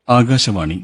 ആകാശവാണി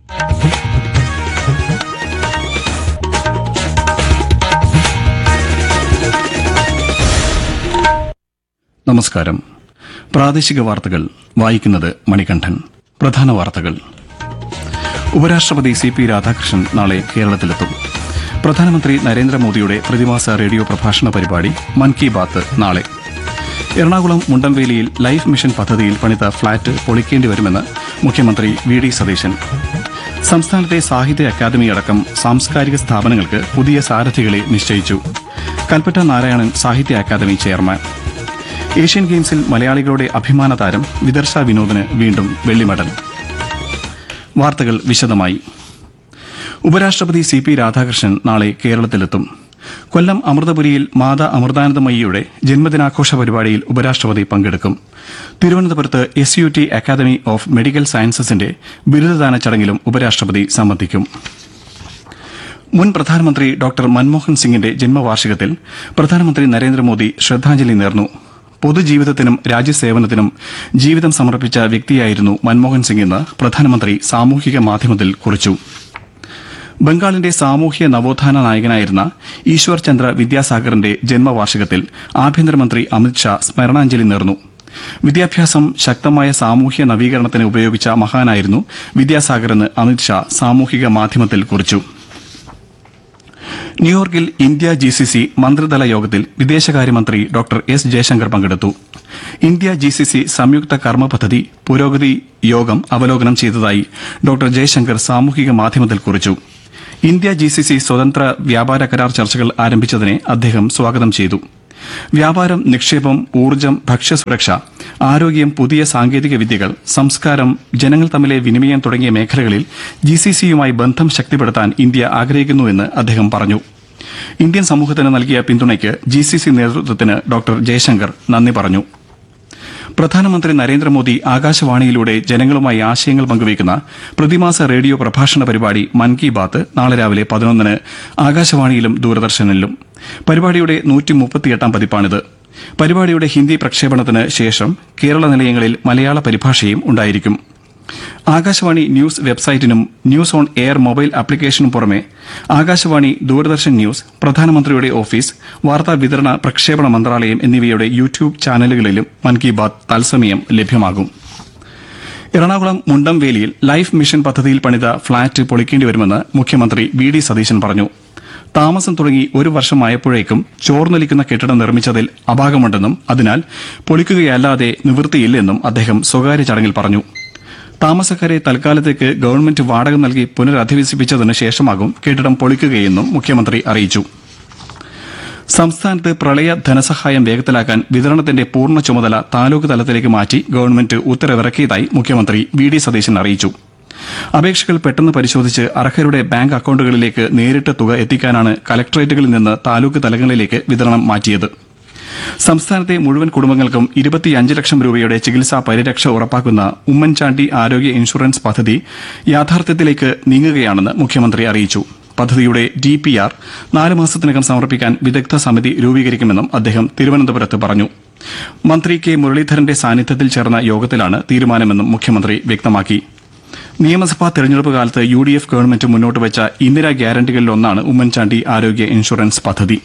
നമസ്കാരം പ്രാദേശിക വാർത്തകൾ വായിക്കുന്നത് മണികണ്ഠൻ പ്രധാന വാർത്തകൾ ഉപരാഷ്ട്രപതി സി പി രാധാകൃഷ്ണൻ നാളെ കേരളത്തിലെത്തും പ്രധാനമന്ത്രി നരേന്ദ്രമോദിയുടെ പ്രതിമാസ റേഡിയോ പ്രഭാഷണ പരിപാടി മൻ കി ബാത്ത് നാളെ എറണാകുളം മുണ്ടംവേലിയിൽ ലൈഫ് മിഷൻ പദ്ധതിയിൽ പണിത ഫ്ളാറ്റ് പൊളിക്കേണ്ടി വരുമെന്ന് മുഖ്യമന്ത്രി വി ഡി സതീശൻ സംസ്ഥാനത്തെ സാഹിത്യ അക്കാദമി അടക്കം സാംസ്കാരിക സ്ഥാപനങ്ങൾക്ക് പുതിയ സാരഥികളെ നിശ്ചയിച്ചു കൽപ്പറ്റ നാരായണൻ സാഹിത്യ അക്കാദമി ചെയർമാൻ ഏഷ്യൻ ഗെയിംസിൽ മലയാളികളുടെ അഭിമാന താരം വിദർശ വിനോദിന് വീണ്ടും വെള്ളി മെഡൽ വാർത്തകൾ വിശദമായി ഉപരാഷ്ട്രപതി സി പി രാധാകൃഷ്ണൻ നാളെ കേരളത്തിലെത്തും കൊല്ലം അമൃതപുരിയിൽ മാതാ അമൃതാനന്ദമയിയുടെ ജന്മദിനാഘോഷ പരിപാടിയിൽ ഉപരാഷ്ട്രപതി പങ്കെടുക്കും തിരുവനന്തപുരത്ത് S U T academy of medical സയൻസസിന്റെ ബിരുദദാന ചടങ്ങിലും ഉപരാഷ്ട്രപതി സംബന്ധിക്കും മുൻ പ്രധാനമന്ത്രി ഡോക്ടർ മൻമോഹൻ സിംഗിന്റെ ജന്മവാർഷികത്തിൽ പ്രധാനമന്ത്രി നരേന്ദ്രമോദി ശ്രദ്ധാഞ്ജലി നേർന്നു പൊതുജീവിതത്തിനും രാജ്യസേവനത്തിനും ജീവിതം സമർപ്പിച്ച വ്യക്തിയായിരുന്നു മൻമോഹൻ സിംഗ് എന്ന് പ്രധാനമന്ത്രി സാമൂഹിക മാധ്യമത്തിൽ കുറിച്ചു ബംഗാളിന്റെ സാമൂഹ്യ നവോത്ഥാന നായകനായിരുന്ന ഈശ്വർ ചന്ദ്ര വിദ്യാസാഗറിന്റെ ജന്മവാർഷികത്തിൽ ആഭ്യന്തരമന്ത്രി അമിത്ഷാ സ്മരണാഞ്ജലി നേർന്നു വിദ്യാഭ്യാസം ശക്തമായ സാമൂഹ്യ നവീകരണത്തിന് ഉപയോഗിച്ച മഹാനായിരുന്നു വിദ്യാസാഗറെന്ന് അമിത്ഷാ സാമൂഹിക മാധ്യമത്തിൽ കുറിച്ചു ന്യൂയോർക്കിൽ ഇന്ത്യ ജി സി സി മന്ത്രിതല യോഗത്തിൽ വിദേശകാര്യമന്ത്രി ഡോക്ടർ എസ് ജയശങ്കർ പങ്കെടുത്തു ഇന്ത്യ ജി സി സി സംയുക്ത കർമ്മ പദ്ധതി പുരോഗതി യോഗം അവലോകനം ചെയ്തതായി ഡോക്ടർ ജയശങ്കർ സാമൂഹിക മാധ്യമത്തിൽ കുറിച്ചു ഇന്ത്യ ജി സി സി സ്വതന്ത്ര വ്യാപാര കരാർ ചർച്ചകൾ ആരംഭിച്ചതിനെ അദ്ദേഹം സ്വാഗതം ചെയ്തു വ്യാപാരം നിക്ഷേപം ഊർജ്ജം ഭക്ഷ്യസുരക്ഷ ആരോഗ്യം പുതിയ സാങ്കേതിക വിദ്യകൾ സംസ്കാരം ജനങ്ങൾ തമ്മിലെ വിനിമയം തുടങ്ങിയ മേഖലകളിൽ ജി സി സിയുമായി ബന്ധം ശക്തിപ്പെടുത്താൻ ഇന്ത്യ ആഗ്രഹിക്കുന്നുവെന്ന് അദ്ദേഹം പറഞ്ഞു ഇന്ത്യൻ സമൂഹത്തിന് നൽകിയ പിന്തുണയ്ക്ക് ജി സി സി നേതൃത്വത്തിന് ഡോക്ടർ ജയശങ്കർ നന്ദി പറഞ്ഞു പ്രധാനമന്ത്രി നരേന്ദ്രമോദി ആകാശവാണിയിലൂടെ ജനങ്ങളുമായി ആശയങ്ങൾ പങ്കുവയ്ക്കുന്ന പ്രതിമാസ റേഡിയോ പ്രഭാഷണ പരിപാടി മൻ കി ബാത്ത് നാളെ രാവിലെ പതിനൊന്നിന് ആകാശവാണിയിലും ദൂരദർശനിലും പരിപാടിയുടെ നൂറ്റി മുപ്പത്തിയെട്ടാം പതിപ്പാണിത് പരിപാടിയുടെ ഹിന്ദി പ്രക്ഷേപണത്തിന് ശേഷം കേരള നിലയങ്ങളിൽ മലയാള പരിഭാഷയും ഉണ്ടായിരിക്കും ആകാശവാണി ന്യൂസ് വെബ്സൈറ്റിനും ന്യൂസ് ഓൺ എയർ മൊബൈൽ ആപ്ലിക്കേഷനും പുറമെ ആകാശവാണി ദൂരദർശൻ ന്യൂസ് പ്രധാനമന്ത്രിയുടെ ഓഫീസ് വാർത്താ വിതരണ പ്രക്ഷേപണ മന്ത്രാലയം എന്നിവയുടെ യൂട്യൂബ് ചാനലുകളിലും മൻ കി ബാത്ത് തത്സമയം ലഭ്യമാകും എറണാകുളം മുണ്ടംവേലിയിൽ ലൈഫ് മിഷൻ പദ്ധതിയിൽ പണിത ഫ്ളാറ്റ് പൊളിക്കേണ്ടി വരുമെന്ന് മുഖ്യമന്ത്രി വി ഡി സതീശൻ പറഞ്ഞു താമസം തുടങ്ങി ഒരു വർഷമായപ്പോഴേക്കും ചോർന്നൊലിക്കുന്ന കെട്ടിടം നിർമ്മിച്ചതിൽ അപാകമുണ്ടെന്നും അതിനാൽ പൊളിക്കുകയല്ലാതെ നിവൃത്തിയില്ലെന്നും അദ്ദേഹം സ്വകാര്യ ചടങ്ങിൽ പറഞ്ഞു താമസക്കാരെ തൽക്കാലത്തേക്ക് ഗവൺമെന്റ് വാടക നൽകി പുനരധിവസിപ്പിച്ചതിന് ശേഷമാകും കെട്ടിടം പൊളിക്കുകയെന്നും മുഖ്യമന്ത്രി അറിയിച്ചു സംസ്ഥാനത്ത് പ്രളയ ധനസഹായം വേഗത്തിലാക്കാൻ വിതരണത്തിന്റെ പൂർണ്ണ ചുമതല താലൂക്ക് തലത്തിലേക്ക് മാറ്റി ഗവൺമെന്റ് ഉത്തരവിറക്കിയതായി മുഖ്യമന്ത്രി വി ഡി സതീശൻ അറിയിച്ചു അപേക്ഷകൾ പെട്ടെന്ന് പരിശോധിച്ച് അർഹരുടെ ബാങ്ക് അക്കൌണ്ടുകളിലേക്ക് നേരിട്ട് തുക എത്തിക്കാനാണ് കലക്ടറേറ്റുകളിൽ നിന്ന് താലൂക്ക് തലങ്ങളിലേക്ക് വിതരണം മാറ്റിയത് സംസ്ഥാനത്തെ മുഴുവൻ കുടുംബങ്ങൾക്കും ഇരുപത്തിയഞ്ച് ലക്ഷം രൂപയുടെ ചികിത്സാ പരിരക്ഷ ഉറപ്പാക്കുന്ന ഉമ്മൻചാണ്ടി ആരോഗ്യ ഇൻഷുറൻസ് പദ്ധതി യാഥാർത്ഥ്യത്തിലേക്ക് നീങ്ങുകയാണെന്ന് മുഖ്യമന്ത്രി അറിയിച്ചു പദ്ധതിയുടെ ഡി പി ആർ നാല് മാസത്തിനകം സമർപ്പിക്കാൻ വിദഗ്ധ സമിതി രൂപീകരിക്കുമെന്നും അദ്ദേഹം തിരുവനന്തപുരത്ത് പറഞ്ഞു മന്ത്രി കെ മുരളീധരന്റെ സാന്നിധ്യത്തിൽ ചേർന്ന യോഗത്തിലാണ് തീരുമാനമെന്നും മുഖ്യമന്ത്രി വ്യക്തമാക്കി നിയമസഭാ തെരഞ്ഞെടുപ്പ് കാലത്ത് യു ഡി എഫ് ഗവൺമെന്റ് മുന്നോട്ട് വെച്ച ഇന്ദിരാ ഗ്യാരണ്ടികളിലൊന്നാണ് ഉമ്മൻചാണ്ടി ആരോഗ്യ ഇൻഷുറൻസ് പദ്ധതി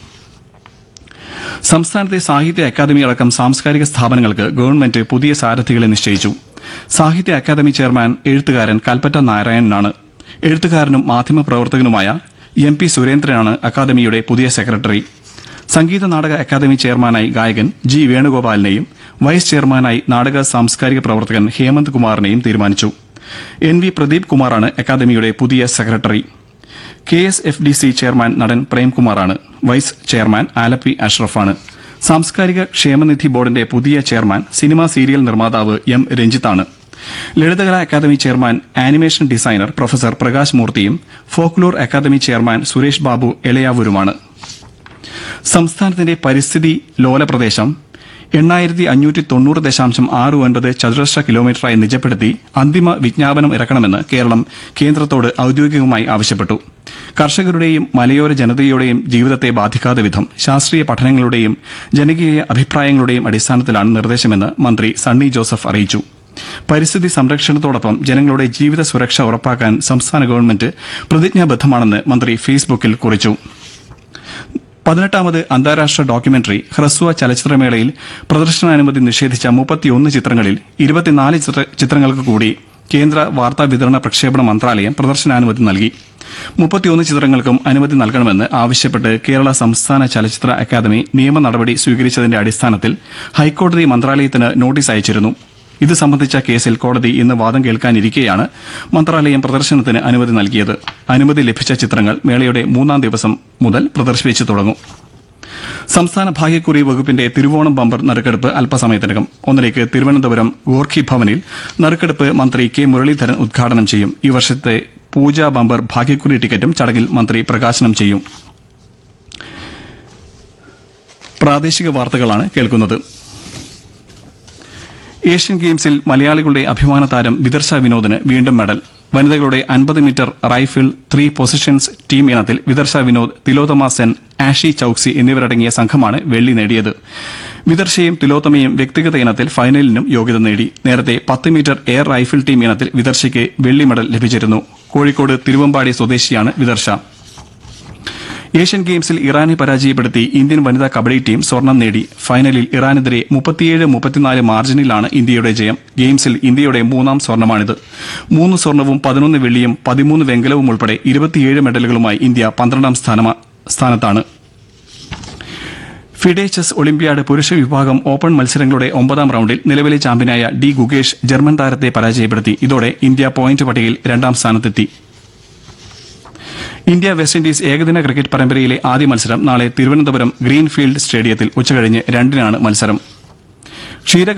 സംസ്ഥാനത്തെ സാഹിത്യ അക്കാദമി അടക്കം സാംസ്കാരിക സ്ഥാപനങ്ങൾക്ക് ഗവൺമെന്റ് പുതിയ സാരഥികളെ നിശ്ചയിച്ചു സാഹിത്യ അക്കാദമി ചെയർമാൻ എഴുത്തുകാരൻ കൽപ്പറ്റ നാരായണനാണ് എഴുത്തുകാരനും മാധ്യമപ്രവർത്തകനുമായ എം പി സുരേന്ദ്രനാണ് അക്കാദമിയുടെ പുതിയ സെക്രട്ടറി സംഗീത നാടക അക്കാദമി ചെയർമാനായി ഗായകൻ ജി വേണുഗോപാലിനെയും വൈസ് ചെയർമാനായി നാടക സാംസ്കാരിക പ്രവർത്തകൻ ഹേമന്ത് കുമാറിനെയും തീരുമാനിച്ചു എൻ വി പ്രദീപ് കുമാറാണ് അക്കാദമിയുടെ പുതിയ secretary K S F D C chairman നടൻ പ്രേംകുമാറാണ് വൈസ് ചെയർമാൻ ആലപ്പി അഷ്റഫാണ് സാംസ്കാരിക ക്ഷേമനിധി ബോർഡിന്റെ പുതിയ ചെയർമാൻ സിനിമാ സീരിയൽ നിർമ്മാതാവ് എം രഞ്ജിത്താണ് Lalithakala academy chairman animation designer professor Prakash മൂർത്തിയും folklore academy chairman Suresh Babu എളയാവൂരുമാണ് സംസ്ഥാനത്തിന്റെ പരിസ്ഥിതി ലോല പ്രദേശം എണ്ണായിരത്തി അഞ്ഞൂറ്റി തൊണ്ണൂറ് ദശാംശം ആറ് ഒൻപത് ചതുരശ്ര കിലോമീറ്ററായി നിജപ്പെടുത്തി അന്തിമ വിജ്ഞാപനം ഇറക്കണമെന്ന് കേരളം കേന്ദ്രത്തോട് ഔദ്യോഗികമായി ആവശ്യപ്പെട്ടു കർഷകരുടെയും മലയോര ജനതയുടെയും ജീവിതത്തെ ബാധിക്കാത്ത വിധം ശാസ്ത്രീയ പഠനങ്ങളുടെയും ജനകീയ അഭിപ്രായങ്ങളുടെയും അടിസ്ഥാനത്തിലാണ് നിർദ്ദേശമെന്ന് മന്ത്രി സണ്ണി ജോസഫ് അറിയിച്ചു പരിസ്ഥിതി സംരക്ഷണത്തോടൊപ്പം ജനങ്ങളുടെ ജീവിത സുരക്ഷ ഉറപ്പാക്കാൻ സംസ്ഥാന ഗവൺമെന്റ് പ്രതിജ്ഞാബദ്ധമാണെന്ന് മന്ത്രി ഫേസ്ബുക്കിൽ കുറിച്ചു പതിനെട്ടാമത് അന്താരാഷ്ട്ര ഡോക്യുമെന്ററി ഹ്രസ്വ ചലച്ചിത്രമേളയിൽ പ്രദർശനാനുമതി നിഷേധിച്ച മുപ്പത്തിയൊന്ന് ചിത്രങ്ങളിൽ ഇരുപത്തിനാല് ചിത്ര- ചിത്രങ്ങൾക്ക് കൂടി കേന്ദ്ര വാർത്താ വിതരണ പ്രക്ഷേപണ മന്ത്രാലയം പ്രദർശനാനുമതി നൽകി മുപ്പത്തിയൊന്ന് ചിത്രങ്ങൾക്കും അനുമതി നൽകണമെന്ന് ആവശ്യപ്പെട്ട് കേരള സംസ്ഥാന ചലച്ചിത്ര അക്കാദമി നിയമ നടപടി സ്വീകരിച്ചതിന്റെ അടിസ്ഥാനത്തിൽ ഹൈക്കോടതി മന്ത്രാലയത്തിന് നോട്ടീസ് അയച്ചിരുന്നു ഇത് സംബന്ധിച്ച കേസിൽ കോടതി ഇന്ന് വാദം കേൾക്കാനിരിക്കെയാണ് മന്ത്രാലയം പ്രദർശനത്തിന് അനുമതി നൽകിയത് അനുമതി ലഭിച്ച ചിത്രങ്ങൾ മേളയുടെ മൂന്നാം ദിവസം മുതൽ പ്രദർശിപ്പിച്ചു തുടങ്ങും സംസ്ഥാന ഭാഗ്യക്കുറി വകുപ്പിന്റെ തിരുവോണം ബമ്പർ നറുക്കെടുപ്പ് അല്പസമയത്തിനകം ഒന്നരയ്ക്ക് തിരുവനന്തപുരം ഗോർഖി ഭവനിൽ നറുക്കെടുപ്പ് മന്ത്രി കെ മുരളീധരൻ ഉദ്ഘാടനം ചെയ്യും ഈ വർഷത്തെ പൂജ ബമ്പർ ഭാഗ്യക്കുറി ടിക്കറ്റും ചടങ്ങിൽ മന്ത്രി പ്രകാശനം ചെയ്യും പ്രാദേശിക വാർത്തകളാണ് കേൾക്കുന്നത് ഏഷ്യൻ ഗെയിംസിൽ മലയാളികളുടെ അഭിമാന താരം വിദർശ വിനോദിന് വീണ്ടും മെഡൽ വനിതകളുടെ അൻപത് metre rifle three positions team ഇനത്തിൽ വിദർശ വിനോദ് തിലോത്തമ സെൻ ആഷി ചൌക്സി എന്നിവരടങ്ങിയ സംഘമാണ് വെള്ളി നേടിയത് വിദർശയും തിലോത്തമയും വ്യക്തിഗത ഇനത്തിൽ ഫൈനലിനും യോഗ്യത നേടി നേരത്തെ പത്ത് മീറ്റർ എയർ റൈഫിൾ ടീം ഇനത്തിൽ വിദർശയ്ക്ക് വെള്ളി മെഡൽ ലഭിച്ചിരുന്നു കോഴിക്കോട് തിരുവമ്പാടി സ്വദേശിയാണ് വിദർശ ഏഷ്യൻ ഗെയിംസിൽ ഇറാനെ പരാജയപ്പെടുത്തി ഇന്ത്യൻ വനിതാ കബഡി ടീം സ്വർണം നേടി ഫൈനലിൽ ഇറാനെതിരെ മുപ്പത്തിയേഴ് മുപ്പത്തിനാല് മാർജിനിലാണ് ഇന്ത്യയുടെ ജയം ഗെയിംസിൽ ഇന്ത്യയുടെ മൂന്നാം സ്വർണമാണിത് മൂന്ന് സ്വർണവും പതിനൊന്ന് വെള്ളിയും പതിമൂന്ന് വെങ്കലവും ഉൾപ്പെടെ ഇരുപത്തിയേഴ് മെഡലുകളുമായി ഇന്ത്യ പന്ത്രണ്ടാം സ്ഥാനമ- സ്ഥാനത്താണ് ഫിഡെ ചെസ് ഒളിമ്പ്യാഡ് പുരുഷ വിഭാഗം ഓപ്പൺ മത്സരങ്ങളുടെ ഒമ്പതാം റൌണ്ടിൽ നിലവിലെ ചാമ്പ്യനായ ഡി ഗുഗേഷ് ജർമ്മൻ താരത്തെ പരാജയപ്പെടുത്തി ഇതോടെ ഇന്ത്യ പോയിന്റ് പട്ടികയിൽ രണ്ടാം സ്ഥാനത്തെത്തി ഇന്ത്യ വെസ്റ്റ് ഇൻഡീസ് ഏകദിന ക്രിക്കറ്റ് പരമ്പരയിലെ ആദ്യ മത്സരം നാളെ തിരുവനന്തപുരം ഗ്രീൻഫീൽഡ് സ്റ്റേഡിയത്തിൽ ഉച്ചകഴിഞ്ഞ് രണ്ടിനാണ് മത്സരം ക്ഷീര